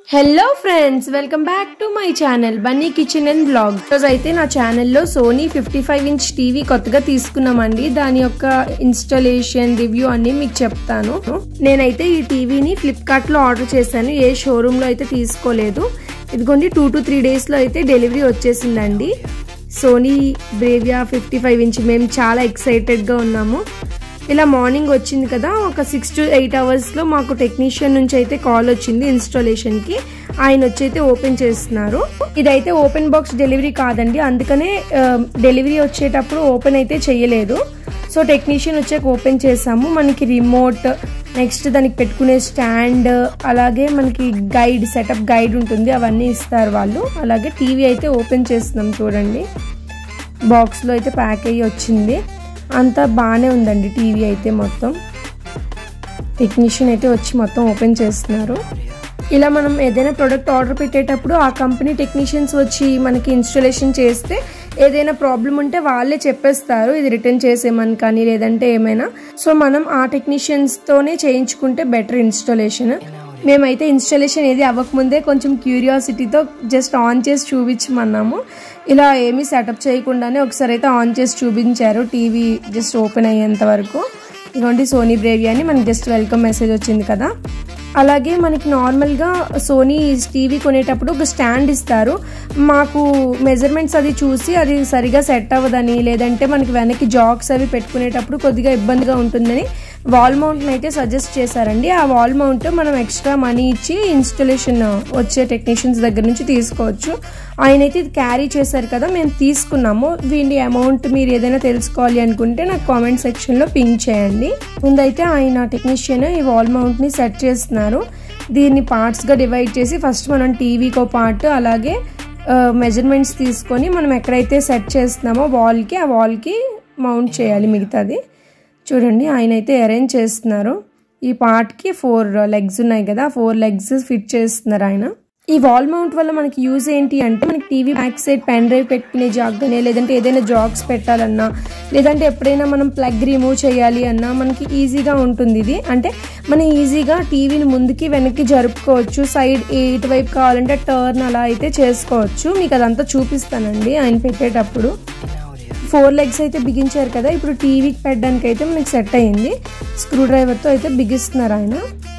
hello friends welcome back to my channel Bunny Kitchen and Blog ఈరోజు అయితే నా ఛానల్లో Sony fifty five inch TV కొత్తగా తీసుకున్నామండి దాని యొక్క ఇన్స్టాలేషన్ రివ్యూ అన్ని మీకు చెప్తాను నేనైతే ఈ టీవీని ఫ్లిప్కార్ట్లో ఆర్డర్ చేశాను ఏ షోరూంలో అయితే తీసుకోలేదు ఇదిగోండి టూ టు త్రీ డేస్లో అయితే డెలివరీ వచ్చేసిందండి Sony Bravia fifty five inch మేము చాలా ఎక్సైటెడ్గా ఉన్నాము ఇలా మార్నింగ్ వచ్చింది కదా ఒక సిక్స్ టు ఎయిట్ అవర్స్లో మాకు టెక్నీషియన్ నుంచి అయితే కాల్ వచ్చింది ఇన్స్టాలేషన్కి ఆయన వచ్చి అయితే ఓపెన్ చేస్తున్నారు ఇదైతే ఓపెన్ బాక్స్ డెలివరీ కాదండి అందుకనే డెలివరీ వచ్చేటప్పుడు ఓపెన్ అయితే చేయలేదు సో టెక్నీషియన్ వచ్చాక ఓపెన్ చేసాము మనకి రిమోట్ నెక్స్ట్ దానికి పెట్టుకునే స్టాండ్ అలాగే మనకి గైడ్ సెటప్ గైడ్ ఉంటుంది అవన్నీ ఇస్తారు వాళ్ళు అలాగే టీవీ అయితే ఓపెన్ చేస్తున్నాం చూడండి బాక్స్లో అయితే ప్యాక్ అయ్యి వచ్చింది అంతా బాగానే ఉందండి టీవీ అయితే మొత్తం టెక్నీషియన్ అయితే వచ్చి మొత్తం ఓపెన్ చేస్తున్నారు ఇలా మనం ఏదైనా ప్రోడక్ట్ ఆర్డర్ పెట్టేటప్పుడు ఆ కంపెనీ టెక్నీషియన్స్ వచ్చి మనకి ఇన్స్టాలేషన్ చేస్తే ఏదైనా ప్రాబ్లం ఉంటే వాళ్ళే చెప్పేస్తారు ఇది రిటర్న్ చేసేమని కానీ లేదంటే ఏమైనా సో మనం ఆ టెక్నీషియన్స్తోనే చేయించుకుంటే బెటర్ ఇన్స్టాలేషన్ మేమైతే ఇన్స్టాలేషన్ ఏది అవ్వకముందే కొంచెం క్యూరియాసిటీతో జస్ట్ ఆన్ చేసి చూపించమన్నాము ఇలా ఏమీ సెటప్ చేయకుండానే ఒకసారి అయితే ఆన్ చేసి చూపించారు టీవీ జస్ట్ ఓపెన్ అయ్యేంత వరకు ఇదిగోండి సోనీ బ్రేవి అని మనకి జస్ట్ వెల్కమ్ మెసేజ్ వచ్చింది కదా అలాగే మనకి నార్మల్గా సోనీ టీవీ కొనేటప్పుడు ఒక స్టాండ్ ఇస్తారు మాకు మెజర్మెంట్స్ అది చూసి అది సరిగా సెట్ అవ్వదని లేదంటే మనకి వెనక్కి జాక్స్ అవి పెట్టుకునేటప్పుడు కొద్దిగా ఇబ్బందిగా ఉంటుందని వాల్ మౌంట్ని అయితే సజెస్ట్ చేశారండి ఆ వాల్ మౌంట్ మనం ఎక్స్ట్రా మనీ ఇచ్చి ఇన్స్టలేషన్ వచ్చే టెక్నీషియన్స్ దగ్గర నుంచి తీసుకోవచ్చు ఆయన అయితే ఇది క్యారీ చేశారు కదా మేము తీసుకున్నాము వీటి అమౌంట్ మీరు ఏదైనా తెలుసుకోవాలి అనుకుంటే నాకు కామెంట్ సెక్షన్లో పింక్ చేయండి ముందైతే ఆయన టెక్నీషియన్ ఈ వాల్ మౌంట్ని సెట్ చేస్తున్నారు దీన్ని పార్ట్స్గా డివైడ్ చేసి ఫస్ట్ మనం టీవీకో పార్ట్ అలాగే మెజర్మెంట్స్ తీసుకొని మనం ఎక్కడైతే సెట్ చేస్తున్నామో వాల్కి ఆ వాల్కి మౌంట్ చేయాలి మిగతాది చూడండి ఆయన అయితే అరేంజ్ చేస్తున్నారు ఈ పార్ట్కి ఫోర్ లెగ్స్ ఉన్నాయి కదా ఫోర్ లెగ్స్ ఫిట్ చేస్తున్నారు ఆయన ఈ వాల్ మౌంట్ వల్ల మనకి యూజ్ ఏంటి అంటే మనకి TV back side pen drive పెట్టుకునే జాగ్గానే లేదంటే ఏదైనా జాగ్స్ పెట్టాలన్నా లేదంటే ఎప్పుడైనా మనం ప్లగ్ రిమూవ్ చేయాలి అన్నా మనకి ఈజీగా ఉంటుంది ఇది అంటే మనం ఈజీగా టీవీని ముందుకి వెనక్కి జరుపుకోవచ్చు సైడ్ ఇటువైపు కావాలంటే టర్న్ అలా అయితే చేసుకోవచ్చు మీకు అదంతా చూపిస్తానండి ఆయన పెట్టేటప్పుడు ఫోర్ లెగ్స్ అయితే బిగించారు కదా ఇప్పుడు టీవీకి పెట్టడానికి అయితే మనకి సెట్ అయ్యింది స్క్రూ డ్రైవర్తో అయితే బిగిస్తున్నారు ఆయన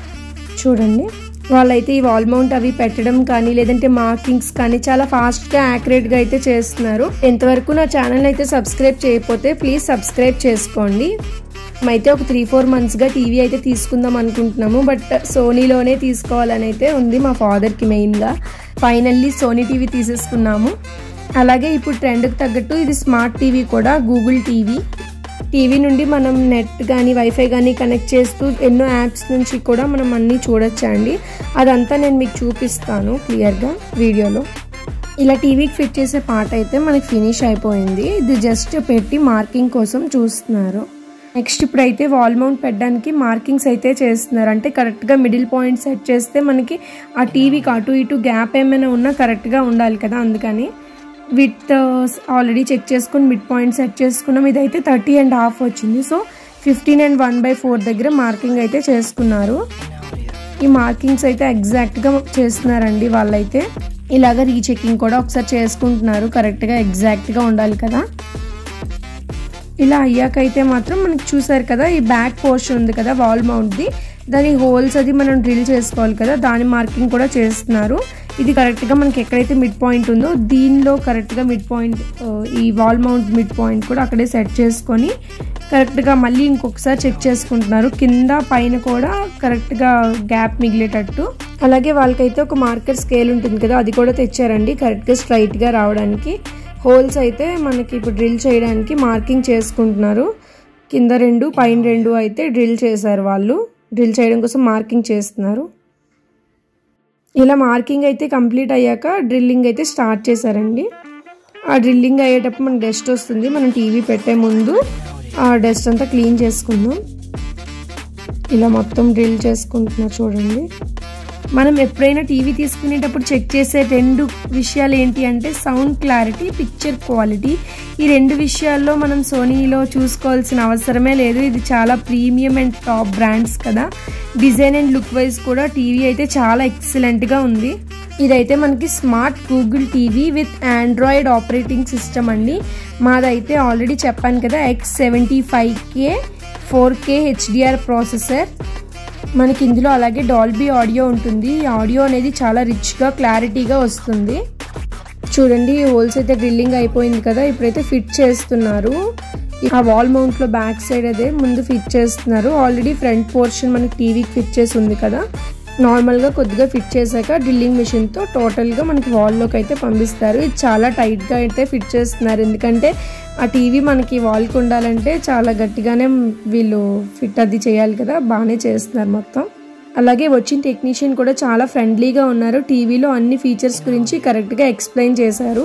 చూడండి వాళ్ళైతే ఈ వాల్ మౌంట్ అవి పెట్టడం కానీ లేదంటే మార్కింగ్స్ కానీ చాలా ఫాస్ట్గా యాక్యురేట్గా అయితే చేస్తున్నారు ఎంతవరకు నా ఛానల్ అయితే సబ్స్క్రైబ్ చేయకపోతే ప్లీజ్ సబ్స్క్రైబ్ చేసుకోండి అయితే ఒక త్రీ ఫోర్ మంత్స్గా టీవీ అయితే తీసుకుందాం అనుకుంటున్నాము బట్ సోనీలోనే తీసుకోవాలని అయితే ఉంది మా ఫాదర్కి మెయిన్గా ఫైనల్లీ సోనీ టీవీ తీసేసుకున్నాము అలాగే ఇప్పుడు ట్రెండ్కి తగ్గట్టు ఇది స్మార్ట్ టీవీ కూడా గూగుల్ టీవీ టీవీ నుండి మనం నెట్ కానీ వైఫై కానీ కనెక్ట్ చేస్తూ ఎన్నో యాప్స్ నుంచి కూడా మనం అన్నీ చూడొచ్చండి అదంతా నేను మీకు చూపిస్తాను క్లియర్గా వీడియోలో ఇలా టీవీకి ఫిట్ చేసే పార్ట్ అయితే మనకి ఫినిష్ అయిపోయింది ఇది జస్ట్ పెట్టి మార్కింగ్ కోసం చూస్తున్నారు నెక్స్ట్ ఇప్పుడైతే వాల్ మౌంట్ పెట్టడానికి మార్కింగ్స్ అయితే చేస్తున్నారు అంటే కరెక్ట్గా మిడిల్ పాయింట్ సెట్ చేస్తే మనకి ఆ టీవీకి అటు ఇటు గ్యాప్ ఏమైనా ఉన్నా కరెక్ట్గా ఉండాలి కదా అందుకని విత్ ఆల్రెడీ చెక్ చేసుకుని మిడ్ పాయింట్ సెట్ చేసుకున్నాం ఇదైతే థర్టీ అండ్ హాఫ్ వచ్చింది so fifteen and one by four దగ్గర మార్కింగ్ అయితే చేసుకున్నారు ఈ మార్కింగ్స్ అయితే ఎగ్జాక్ట్గా చేస్తున్నారండి వాళ్ళైతే ఇలాగ రీచెకింగ్ కూడా ఒకసారి చేసుకుంటున్నారు కరెక్ట్గా ఎగ్జాక్ట్గా ఉండాలి కదా ఇలా అయ్యాకైతే మాత్రం మనకి చూసారు కదా ఈ బ్యాక్ పోర్షన్ ఉంది కదా వాల్ మౌంట్ది దాని హోల్స్ అది మనం డ్రిల్ చేసుకోవాలి కదా దాని మార్కింగ్ కూడా చేస్తున్నారు ఇది కరెక్ట్గా మనకి ఎక్కడైతే మిడ్ పాయింట్ ఉందో దీనిలో కరెక్ట్గా మిడ్ పాయింట్ ఈ వాల్ మౌంట్ మిడ్ పాయింట్ కూడా అక్కడే సెట్ చేసుకొని కరెక్ట్గా మళ్ళీ ఇంకొకసారి చెక్ చేసుకుంటున్నారు కింద పైన కూడా కరెక్ట్గా గ్యాప్ మిగిలేటట్టు అలాగే వాళ్ళకైతే ఒక మార్కర్ స్కేల్ ఉంటుంది కదా అది కూడా తెచ్చారండి కరెక్ట్గా స్ట్రైట్గా రావడానికి హోల్స్ అయితే మనకి ఇప్పుడు డ్రిల్ చేయడానికి మార్కింగ్ చేసుకుంటున్నారు కింద రెండు పైన రెండు అయితే డ్రిల్ చేశారు వాళ్ళు డ్రిల్ చేయడం కోసం మార్కింగ్ చేస్తున్నారు ఇలా మార్కింగ్ అయితే కంప్లీట్ అయ్యాక డ్రిల్లింగ్ అయితే స్టార్ట్ చేశారండి ఆ డ్రిల్లింగ్ అయ్యేటప్పుడు మనకి డస్ట్ వస్తుంది మనం టీవీ పెట్టే ముందు ఆ డస్ట్ అంతా క్లీన్ చేసుకుందాం ఇలా మొత్తం డ్రిల్ చేసుకుంటున్నారు చూడండి మనం ఎప్పుడైనా టీవీ తీసుకునేటప్పుడు చెక్ చేసే రెండు విషయాలు ఏంటి అంటే సౌండ్ క్లారిటీ పిక్చర్ క్వాలిటీ ఈ రెండు విషయాల్లో మనం సోనీలో చూసుకోవాల్సిన అవసరమే లేదు ఇది చాలా ప్రీమియం అండ్ టాప్ బ్రాండ్స్ కదా డిజైన్ అండ్ లుక్ వైజ్ కూడా టీవీ అయితే చాలా ఎక్సలెంట్గా ఉంది ఇదైతే మనకి smart Google TV with Android operating system అండి మాదైతే ఆల్రెడీ చెప్పాను కదా X seventy five K four K HDR processor మనకి ఇందులో అలాగే డాల్బీ ఆడియో ఉంటుంది ఈ ఆడియో అనేది చాలా రిచ్గా క్లారిటీగా వస్తుంది చూడండి హోల్స్ అయితే డ్రిల్లింగ్ అయిపోయింది కదా ఇప్పుడైతే ఫిట్ చేస్తున్నారు ఆ వాల్ మౌంట్లో బ్యాక్ సైడ్ అదే ముందు ఫిట్ చేస్తున్నారు ఆల్రెడీ ఫ్రంట్ పోర్షన్ మనకి టీవీకి ఫిట్ చేసి ఉంది కదా నార్మల్గా కొద్దిగా ఫిట్ చేశాక డ్రిల్లింగ్ మిషన్తో టోటల్గా మనకి వాల్లోకి అయితే పంపిస్తారు ఇది చాలా టైట్గా అయితే ఫిట్ చేస్తున్నారు ఎందుకంటే ఆ టీవీ మనకి వాల్కి ఉండాలంటే చాలా గట్టిగానే వీళ్ళు ఫిట్ అది చేయాలి కదా బాగానే చేస్తున్నారు మొత్తం అలాగే వచ్చిన టెక్నీషియన్ కూడా చాలా ఫ్రెండ్లీగా ఉన్నారు టీవీలో అన్ని ఫీచర్స్ గురించి కరెక్ట్గా ఎక్స్ప్లెయిన్ చేశారు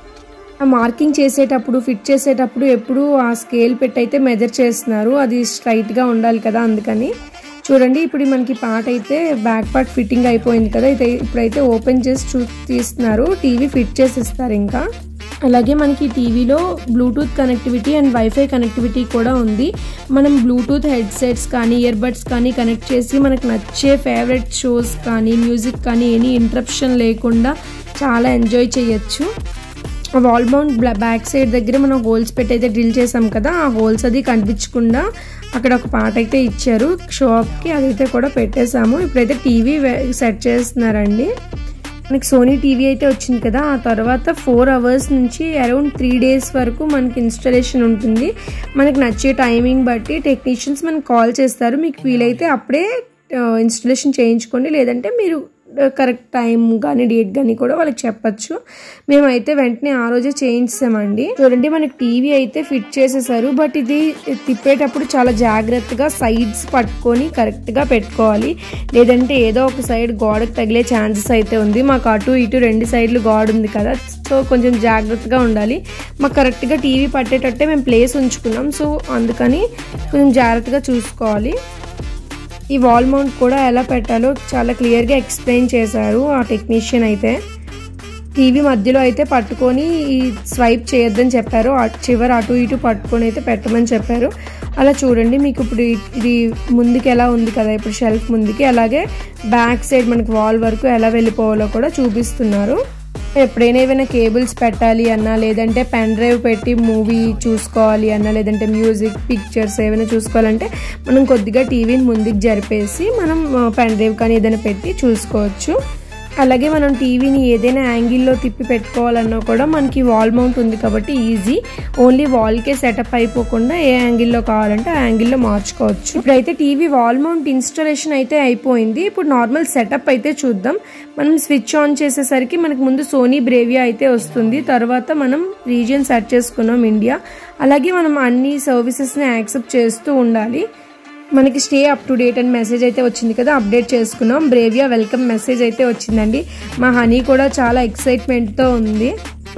ఆ మార్కింగ్ చేసేటప్పుడు ఫిట్ చేసేటప్పుడు ఎప్పుడు ఆ స్కేల్ పెట్టి అయితే మెజర్ చేస్తున్నారు అది స్ట్రైట్గా ఉండాలి కదా అందుకని చూడండి ఇప్పుడు మనకి పార్ట్ అయితే బ్యాక్ పార్ట్ ఫిట్టింగ్ అయిపోయింది కదా అయితే ఇప్పుడైతే ఓపెన్ చేసి చూ తీస్తున్నారు టీవీ ఫిట్ చేసి ఇస్తారు ఇంకా అలాగే మనకి టీవీలో Bluetooth connectivity and WiFi connectivity కూడా ఉంది మనం బ్లూటూత్ హెడ్సెట్స్ కానీ ఇయర్బడ్స్ కానీ కనెక్ట్ చేసి మనకు నచ్చే ఫేవరెట్ షోస్ కానీ మ్యూజిక్ కానీ ఎనీ ఇంటరప్షన్ లేకుండా చాలా ఎంజాయ్ చేయొచ్చు వాల్ మౌంట్ బ్యాక్ సైడ్ దగ్గర మనం హోల్స్ పెట్టి అయితే డ్రిల్ చేసాం కదా ఆ హోల్స్ అది కనిపించకుండా అక్కడ ఒక పాట అయితే ఇచ్చారు షాప్కి అదైతే కూడా పెట్టేశాము ఇప్పుడైతే టీవీ సెట్ చేస్తున్నారండి మనకి సోనీ టీవీ అయితే వచ్చింది కదా ఆ తర్వాత ఫోర్ అవర్స్ నుంచి అరౌండ్ త్రీ డేస్ వరకు మనకి ఇన్స్టాలేషన్ ఉంటుంది మనకి నచ్చే టైమింగ్ బట్టి టెక్నీషియన్స్ మనకి కాల్ చేస్తారు మీకు వీలైతే అప్పుడే ఇన్స్టాలేషన్ చేయించుకోండి లేదంటే మీరు కరెక్ట్ టైం కానీ డేట్ కానీ కూడా వాళ్ళకి చెప్పచ్చు మేమైతే వెంటనే ఆ రోజే చేయించామండి చూడండి మనకి టీవీ అయితే ఫిట్ చేసేసారు బట్ ఇది తిప్పేటప్పుడు చాలా జాగ్రత్తగా సైడ్స్ పట్టుకొని కరెక్ట్గా పెట్టుకోవాలి లేదంటే ఏదో ఒక సైడ్ గోడకు తగిలే ఛాన్సెస్ అయితే ఉంది మాకు అటు ఇటు రెండు సైడ్లు గోడ ఉంది కదా సో కొంచెం జాగ్రత్తగా ఉండాలి మాకు కరెక్ట్గా టీవీ పట్టేటట్టే మేము ప్లేస్ ఉంచుకున్నాం సో అందుకని కొంచెం జాగ్రత్తగా చూసుకోవాలి ఈ వాల్ మౌంట్ కూడా ఎలా పెట్టాలో చాలా క్లియర్గా ఎక్స్ప్లెయిన్ చేశారు ఆ టెక్నీషియన్ అయితే టీవీ మధ్యలో అయితే పట్టుకొని ఈ స్వైప్ చేయొద్దని చెప్పారు చివరి అటు ఇటు పట్టుకొని అయితే పెట్టమని చెప్పారు అలా చూడండి మీకు ఇప్పుడు ఇది ముందుకి ఎలా ఉంది కదా ఇప్పుడు షెల్ఫ్ ముందుకి అలాగే బ్యాక్ సైడ్ మనకి వాల్ వరకు ఎలా వెళ్ళిపోవాలో కూడా చూపిస్తున్నారు ఎప్పుడైనా ఏమైనా కేబుల్స్ పెట్టాలి అన్నా లేదంటే పెన్ డ్రైవ్ పెట్టి మూవీ చూసుకోవాలి అన్నా లేదంటే మ్యూజిక్ పిక్చర్స్ ఏమైనా చూసుకోవాలంటే మనం కొద్దిగా టీవీని ముందుకు జరిపేసి మనం పెన్ డ్రైవ్ కానీ ఏదైనా పెట్టి చూసుకోవచ్చు అలాగే మనం టీవీని ఏదైనా యాంగిల్లో తిప్పి పెట్టుకోవాలన్నా కూడా మనకి వాల్ మౌంట్ ఉంది కాబట్టి ఈజీ ఓన్లీ వాల్కే సెటప్ అయిపోకుండా ఏ యాంగిల్లో కావాలంటే ఆ యాంగిల్లో మార్చుకోవచ్చు ఇప్పుడైతే టీవీ వాల్ మౌంట్ ఇన్స్టాలేషన్ అయితే అయిపోయింది ఇప్పుడు నార్మల్ సెటప్ అయితే చూద్దాం మనం స్విచ్ ఆన్ చేసేసరికి మనకు ముందు సోనీ బ్రేవియా అయితే వస్తుంది తర్వాత మనం రీజియన్ సెట్ చేసుకున్నాం ఇండియా అలాగే మనం అన్ని సర్వీసెస్ని యాక్సెప్ట్ చేస్తూ ఉండాలి మనకి స్టే అప్ టు డేట్ అని మెసేజ్ అయితే వచ్చింది కదా అప్డేట్ చేసుకున్నాం బ్రేవియా వెల్కమ్ మెసేజ్ అయితే వచ్చిందండి మా హనీ కూడా చాలా ఎక్సైట్మెంట్తో ఉంది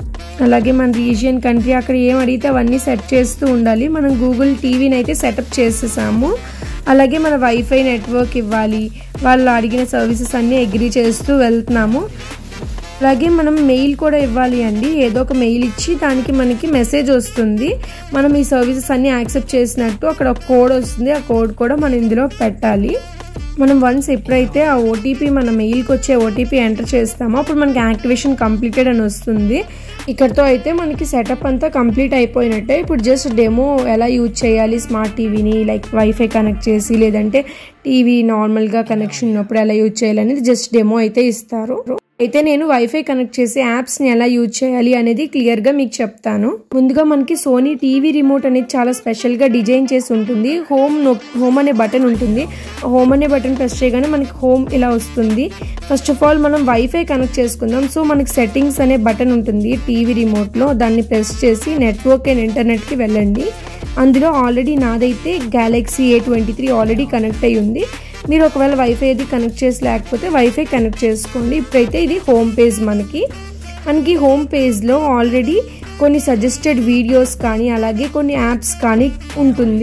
అలాగే మన రీజియన్ కంట్రీ అక్కడ ఏం అడిగితే అవన్నీ సెట్ చేస్తూ ఉండాలి మనం గూగుల్ టీవీని అయితే సెటప్ చేసేసాము అలాగే మన వైఫై నెట్వర్క్ ఇవ్వాలి వాళ్ళు అడిగిన సర్వీసెస్ అన్నీ అగ్రీ చేస్తూ వెళ్తున్నాము అలాగే మనం మెయిల్ కూడా ఇవ్వాలి అండి ఏదో ఒక మెయిల్ ఇచ్చి దానికి మనకి మెసేజ్ వస్తుంది మనం ఈ సర్వీసెస్ అన్ని యాక్సెప్ట్ చేసినట్టు అక్కడ ఒక కోడ్ వస్తుంది ఆ కోడ్ కూడా మనం ఇందులో పెట్టాలి మనం వన్స్ ఎప్పుడైతే ఆ ఓటీపీ మన మెయిల్కి వచ్చే ఓటీపీ ఎంటర్ చేస్తామో అప్పుడు మనకి యాక్టివేషన్ కంప్లీటెడ్ అని వస్తుంది ఇక్కడతో అయితే మనకి సెటప్ అంతా కంప్లీట్ అయిపోయినట్టే ఇప్పుడు జస్ట్ డెమో ఎలా యూజ్ చేయాలి స్మార్ట్ టీవీని లైక్ వైఫై కనెక్ట్ చేసి లేదంటే టీవీ నార్మల్గా కనెక్షన్ ఉన్నప్పుడు ఎలా యూజ్ చేయాలి అనేది జస్ట్ డెమో అయితే ఇస్తారు అయితే నేను వైఫై కనెక్ట్ చేసి యాప్స్ని ఎలా యూజ్ చేయాలి అనేది క్లియర్గా మీకు చెప్తాను ముందుగా మనకి సోనీ టీవీ రిమోట్ అనేది చాలా స్పెషల్గా డిజైన్ చేసి ఉంటుంది హోమ్ హోమ్ అనే బటన్ ఉంటుంది హోమ్ అనే బటన్ ప్రెస్ చేయగానే మనకి హోమ్ ఇలా వస్తుంది ఫస్ట్ ఆఫ్ ఆల్ మనం వైఫై కనెక్ట్ చేసుకుందాం సో మనకి సెట్టింగ్స్ అనే బటన్ ఉంటుంది టీవీ రిమోట్లో దాన్ని ప్రెస్ చేసి నెట్వర్క్ అండ్ ఇంటర్నెట్కి వెళ్ళండి అందులో ఆల్రెడీ నాదైతే Galaxy A twenty three already connect అయ్యి ఉంది మీరు ఒకవేళ వైఫై అది కనెక్ట్ చేసి లేకపోతే వైఫై కనెక్ట్ చేసుకోండి ఇప్పుడైతే ఇది హోమ్ పేజ్ మనకి మనకి హోమ్ పేజ్లో ఆల్రెడీ కొన్ని సజెస్టెడ్ వీడియోస్ కానీ అలాగే కొన్ని యాప్స్ కానీ ఉంటుంది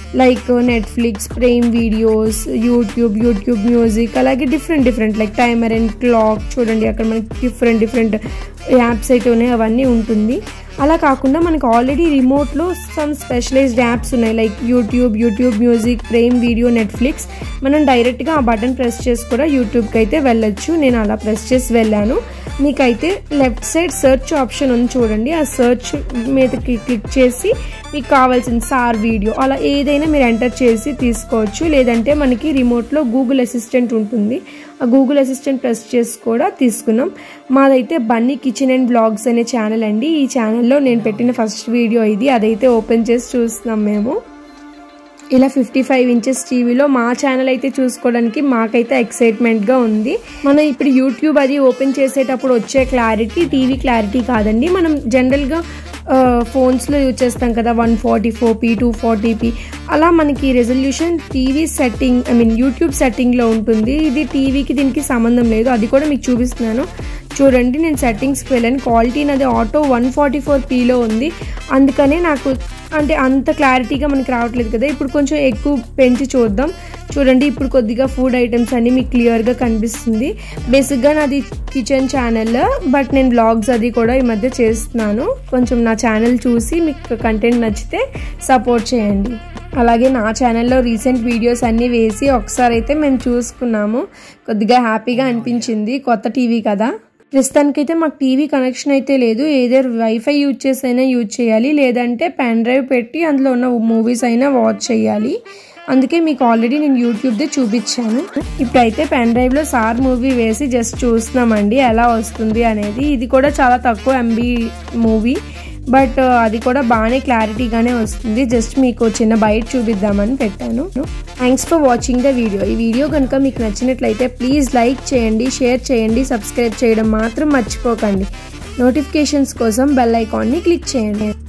like Netflix Prime videos YouTube YouTube music అలాగే different different like timer and clock చూడండి అక్కడ మనకి డిఫరెంట్ డిఫరెంట్ యాప్స్ అయితే ఉన్నాయి అవన్నీ ఉంటుంది అలా కాకుండా మనకి ఆల్రెడీ రిమోట్లో సమ్ స్పెషలైజ్డ్ యాప్స్ ఉన్నాయి like YouTube YouTube music Prime video Netflix మనం డైరెక్ట్గా ఆ బటన్ ప్రెస్ చేసి కూడా యూట్యూబ్కి అయితే వెళ్ళొచ్చు నేను అలా ప్రెస్ చేసి వెళ్ళాను మీకైతే లెఫ్ట్ సైడ్ సెర్చ్ ఆప్షన్ ఉంది చూడండి ఆ సెర్చ్ మీదకి క్లిక్ చేసి మీకు కావాల్సిన సార్ వీడియో అలా ఏదైనా మీరు ఎంటర్ చేసి తీసుకోవచ్చు లేదంటే మనకి రిమోట్లో గూగుల్ అసిస్టెంట్ ఉంటుంది ఆ గూగుల్ అసిస్టెంట్ ప్రెస్ చేసి కూడా తీసుకున్నాం మాదైతే బన్నీ కిచెన్ అండ్ బ్లాగ్స్ అనే ఛానల్ అండి ఈ ఛానల్లో నేను పెట్టిన ఫస్ట్ వీడియో ఇది అదైతే ఓపెన్ చేసి చూస్తున్నాం మేము ఇలా ఫిఫ్టీ ఫైవ్ ఇంచెస్ టీవీలో మా ఛానల్ అయితే చూసుకోవడానికి మాకైతే ఎక్సైట్మెంట్గా ఉంది మనం ఇప్పుడు యూట్యూబ్ అది ఓపెన్ చేసేటప్పుడు వచ్చే క్లారిటీ టీవీ క్లారిటీ కాదండి మనం జనరల్గా ఫోన్స్లో యూజ్ చేస్తాం కదా one forty four p two forty p అలా మనకి resolution TV setting I mean YouTube సెట్టింగ్లో ఉంటుంది ఇది టీవీకి దీనికి సంబంధం లేదు అది కూడా మీకు చూపిస్తున్నాను చూడండి నేను సెట్టింగ్స్కి వెళ్ళాను క్వాలిటీ నాది ఆటో వన్ ఫార్టీ ఫోర్ పీలో ఉంది అందుకనే నాకు అంటే అంత క్లారిటీగా మనకి రావట్లేదు కదా ఇప్పుడు కొంచెం ఎక్కువ పెంచి చూద్దాం చూడండి ఇప్పుడు కొద్దిగా ఫుడ్ ఐటమ్స్ అన్నీ మీకు క్లియర్గా కనిపిస్తుంది బేసిక్గా నాది కిచెన్ ఛానల్ బట్ నేను బ్లాగ్స్ అది కూడా ఈ మధ్య చేస్తున్నాను కొంచెం నా ఛానల్ చూసి మీకు కంటెంట్ నచ్చితే సపోర్ట్ చేయండి అలాగే నా ఛానల్లో రీసెంట్ వీడియోస్ అన్నీ వేసి ఒకసారి అయితే మేము చూసుకున్నాము కొద్దిగా హ్యాపీగా అనిపించింది కొత్త టీవీ కదా ప్రస్తుతానికైతే మాకు టీవీ కనెక్షన్ అయితే లేదు ఏదో వైఫై యూజ్ చేసి అయినా యూజ్ చేయాలి లేదంటే పెన్ డ్రైవ్ పెట్టి అందులో ఉన్న మూవీస్ అయినా వాచ్ చేయాలి అందుకే మీకు ఆల్రెడీ నేను యూట్యూబ్దే చూపించాను ఇప్పుడైతే పెన్ డ్రైవ్లో సార్ మూవీ వేసి జస్ట్ చూస్తున్నామండి ఎలా వస్తుంది అనేది ఇది కూడా చాలా తక్కువ ఎంబీ మూవీ బట్ అది కూడా బాగానే క్లారిటీగానే వస్తుంది జస్ట్ మీకు చిన్న బయట చూపిద్దామని పెట్టాను thanks for watching the video ఈ వీడియో కనుక మీకు నచ్చినట్లయితే ప్లీజ్ లైక్ చేయండి షేర్ చేయండి సబ్స్క్రైబ్ చేయడం మాత్రం మర్చిపోకండి నోటిఫికేషన్స్ కోసం బెల్ ఐకాన్ని క్లిక్ చేయండి